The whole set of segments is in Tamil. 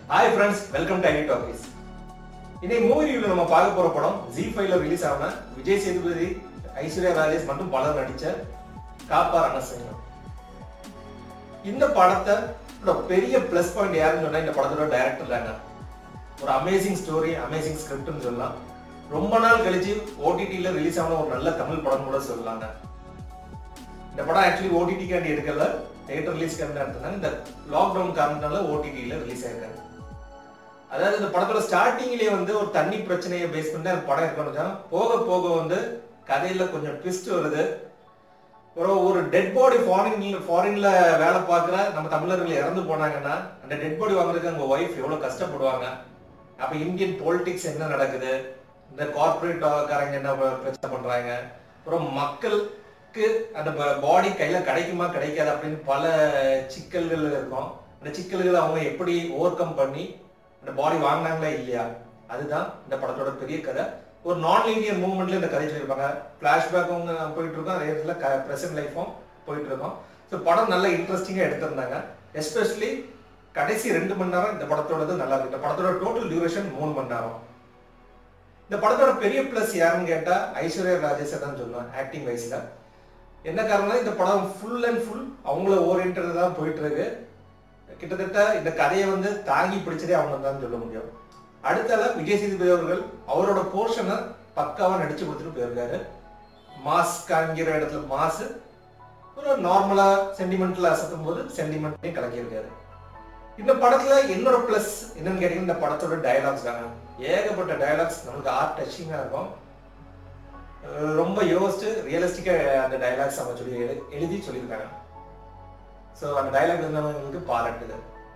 hi friends welcome to IT talkies இன்னைக்கு மூவி ரிவ்யூல நம்ம பார்க்க போற படம் ஜி ஃபைவ்ல ரிலீஸ் ஆன விஜய் சேதுபதி ஐஸ்வர்யா ராஜேஷ் மற்றும் பலர் நடிச்ச காப்பா ரணசிங்கம் இந்த படத்தை இதோட பெரிய ப்ளஸ் பாயிண்ட் யாருன்னு சொன்னா இந்த படத்தோட டைரக்டர் தாங்க ஒரு அமேசிங் ஸ்டோரி அமேசிங் ஸ்கிரிப்ட்னு சொல்லலாம் ரொம்ப நாள் கழிச்சு ஓடிடியில் ரிலீஸ் ஆன ஒரு நல்ல தமிழ் படம் கூட சொல்லலாங்க இந்த படம் ஆக்சுவலி ஓடிடிக்காண்டி எடுக்கல தேட்டர் ரிலீஸ்க்காண்டி எடுத்தாங்க இந்த லாக்டவுன் காரணத்தால ஓடிடியில் ரிலீஸ் ஆயிருக்காங்க அதாவது இந்த படத்தோட ஸ்டார்டிங்லேயே வந்து ஒரு தண்ணி பிரச்சனையை பேஸ் பண்ணி அந்த படம் இருக்கணும் போக போக வந்து கதையில கொஞ்சம் ட்விஸ்ட் வருது ஒரு ஒரு டெட் பாடி ஃபாரின்ல ஃபாரின்ல வேலை பார்க்குற நம்ம தமிழர்கள் இறந்து போனாங்கன்னா அந்த டெட் பாடி வாங்குறதுக்கு அவங்க ஒய்ஃப் எவ்வளவு கஷ்டப்படுவாங்க அப்ப இந்தியன் பொலிட்டிக்ஸ் என்ன நடக்குது இந்த கார்பரேட் காரங்க என்ன பிரச்சனை பண்றாங்க அப்புறம் மக்களுக்கு அந்த பாடி கையில கிடைக்குமா கிடைக்காது அப்படின்னு பல சிக்கல்கள் இருக்கும் அந்த சிக்கல்களை அவங்க எப்படி ஓவர் கம் பண்ணி அந்த பாடி வாங்கினாங்களா இல்லையா அதுதான் இந்த படத்தோட பெரிய கதை ஒரு நான் லீனியர் மூவ்மெண்ட்ல இந்த கதை சொல்லியிருப்பாங்க பிளாஷ்பேக்கும் போயிட்டு இருக்கோம் அதே இடத்துல ப்ரெசன்ட் லைஃபும் போயிட்டு இருக்கோம் ஸோ படம் நல்ல இன்ட்ரெஸ்டிங்காக எடுத்திருந்தாங்க எஸ்பெஷலி கடைசி ரெண்டு மணி நேரம் இந்த படத்தோடது நல்லா இருக்கு இந்த படத்தோட டோட்டல் டியூரேஷன் மூணு மணி நேரம் இந்த படத்தோட பெரிய பிளஸ் யாருன்னு கேட்டா ஐஸ்வர்யா ராஜேஷ் தான் சொல்லுவேன் ஆக்டிங் வைஸ்ல என்ன காரணம் இந்த படம் ஃபுல் அண்ட் ஃபுல் அவங்கள ஓரியன்டா தான் போயிட்டு இருக்கு கிட்டத்தட்ட இந்த கதையை வந்து தாங்கி பிடிச்சதே அவங்க தான் சொல்ல முடியும் அடுத்தால விஜய் சேதுபதி அவர்கள் அவரோட போர்ஷனை பக்காவா நடிச்சு கொடுத்துட்டு போயிருக்காரு மாஸ் காண்கிற இடத்துல மாசு ஒரு நார்மலா சென்டிமெண்ட்ல அசத்தும் போது சென்டிமெண்ட்டையும் கலக்கியிருக்காரு இந்த படத்துல என்னோட பிளஸ் என்னன்னு கேட்டீங்கன்னா இந்த படத்தோட டயலாக்ஸ் தாங்க ஏகப்பட்ட டயலாக்ஸ் நமக்கு ஆர்ட் டச்சிங்கா இருக்கும் அஹ் ரொம்ப யோசிச்சு ரியலிஸ்டிக்கா அந்த டயலாக்ஸ் அவங்க சொல்லி எழு- எழுதி சொல்லியிருக்காங்க ஸோ அந்த டயலாக் இருந்தவங்களுக்கு பாராட்டுது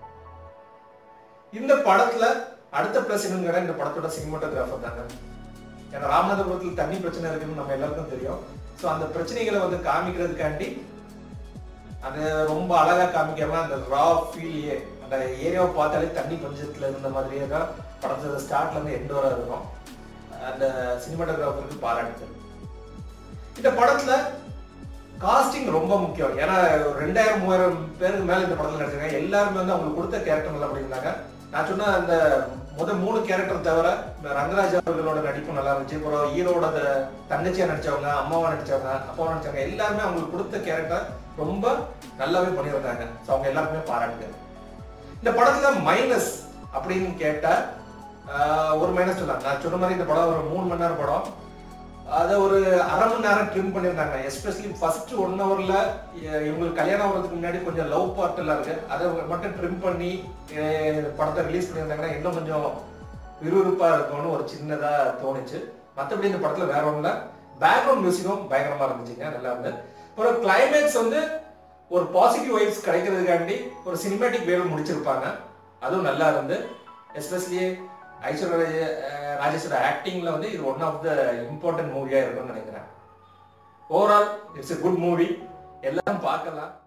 இந்த படத்துல அடுத்த பிளஸ் என்னன்னு கேட்டா இந்த படத்தோட சினிமாட்டோகிராஃபர் தாங்க ஏன்னா ராமநாதபுரத்தில் தண்ணி பிரச்சனை இருக்குன்னு நம்ம எல்லாருக்கும் தெரியும் ஸோ அந்த பிரச்சனைகளை வந்து காமிக்கிறதுக்காண்டி அது ரொம்ப அழகா காமிக்காம அந்த ரா ஃபீல்லையே அந்த ஏரியாவை பார்த்தாலே தண்ணி பஞ்சத்துல இருந்த மாதிரியே தான் படத்தோட ஸ்டார்ட்ல இருந்து எண்ட் வர இருக்கும் அந்த சினிமாட்டோகிராஃபருக்கு பாராட்டு இந்த படத்துல காஸ்டிங் ரொம்ப முக்கியம் ஏன்னா ஒரு ரெண்டாயிரம் மூவாயிரம் பேருக்கு மேல இந்த படத்துல நடிச்சிருக்காங்க எல்லாருமே வந்து அவங்களுக்கு கொடுத்த கேரக்டர் நல்லா பண்ணியிருந்தாங்க நான் சொன்ன அந்த முத மூணு கேரக்டர் தவிர இந்த ரங்கராஜ் அவர்களோட நடிப்பு நல்லா இருந்துச்சு அப்புறம் ஹீரோட தங்கச்சியா நடிச்சவங்க அம்மாவா நடிச்சவங்க அப்பாவா நடிச்சவங்க எல்லாருமே அவங்களுக்கு கொடுத்த கேரக்டர் ரொம்ப நல்லாவே பண்ணியிருந்தாங்க ஸோ அவங்க எல்லாருக்குமே பாராட்டுங்க இந்த படத்துல மைனஸ் அப்படின்னு கேட்டா ஆஹ், ஒரு மைனஸ் சொல்லலாம் நான் சொன்ன மாதிரி இந்த படம் ஒரு மூணு மணி நேரம் படம் அதை ஒரு அரை மணி நேரம் ட்ரிம் பண்ணியிருந்தாங்க எஸ்பெஷலி ஃபர்ஸ்ட் ஒன் ஹவர்ல இவங்களுக்கு கல்யாணம் ஆகிறதுக்கு முன்னாடி கொஞ்சம் லவ் பார்ட் எல்லாம் இருக்கு அதை மட்டும் ட்ரிம் பண்ணி அஹ், படத்தை ரிலீஸ் பண்ணியிருந்தாங்கன்னா இன்னும் கொஞ்சம் விறுவிறுப்பா இருக்கும்னு ஒரு சின்னதா தோணுச்சு மற்றபடி இந்த படத்துல வேற ஒண்ணுல பேக்ரவுண்ட் மியூசிக்கும் பயங்கரமா இருந்துச்சுங்க நல்லா இருந்து அப்புறம் கிளைமேக்ஸ் வந்து ஒரு பாசிட்டிவ் வைப்ஸ் கிடைக்கிறதுக்காண்டி ஒரு சினிமேட்டிக் வேலை முடிச்சிருப்பாங்க அதுவும் நல்லா இருந்து எஸ்பெஷலி ஐஸ்வர்யா ராஜே- அஹ் ராஜேஷோட ஆக்டிங்ல வந்து இது ஒன் ஆஃப் த இம்பார்ட்டன்ட் மூவியா இருக்கும்னு நினைக்கிறேன் overall it's a good movie எல்லாரும் பார்க்கலாம்